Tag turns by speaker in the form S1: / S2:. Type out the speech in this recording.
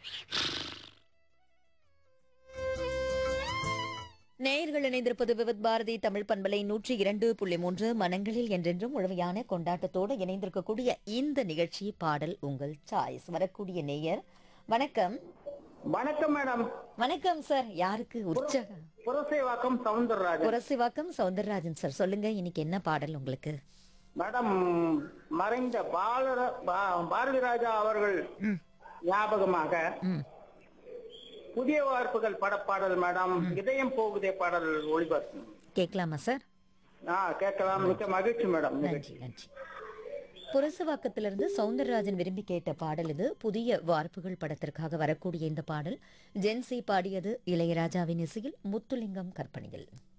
S1: நேயர்கள் இணைந்திருப்பது விவித் பாரதி தமிழ் பண்பலை நூற்றி இரண்டு புள்ளி மூன்று மனங்களில் என்றென்றும் முழுமையான கொண்டாட்டத்தோடு இணைந்திருக்கக்கூடிய இந்த நிகழ்ச்சி பாடல் உங்கள் சாய்ஸ் வரக்கூடிய நேயர் வணக்கம்
S2: வணக்கம் மேடம்
S1: வணக்கம் சார் யாருக்கு உற்சாகம்
S2: புரசைவாக்கம் சவுந்தரராஜன்
S1: புரசிவாக்கம் சவுந்தரராஜன் சார் சொல்லுங்க இன்னைக்கு என்ன பாடல் உங்களுக்கு
S2: மேடம் மறைந்த பாலர பா- பாரதி ராஜா அவர்கள்
S1: ம்.
S2: ஞாபகமாக
S1: ம்
S2: புதிய வார்ப்புகள் படப்பாடல் மேடம் இதயம் போகுதே பாடல் ஒளிபரப்பு
S1: கேட்கலாமா சார்
S2: ஆ கேட்கலாம் மிக்க மகிழ்ச்சி மேடம்
S1: நன்றி நன்றி புரசவாக்கத்திலிருந்து சவுந்தரராஜன் விரும்பி கேட்ட பாடல் இது புதிய வார்ப்புகள் படத்திற்காக வரக்கூடிய இந்த பாடல் ஜென்சி பாடியது இளையராஜாவின் இசையில் முத்துலிங்கம் கற்பனையில்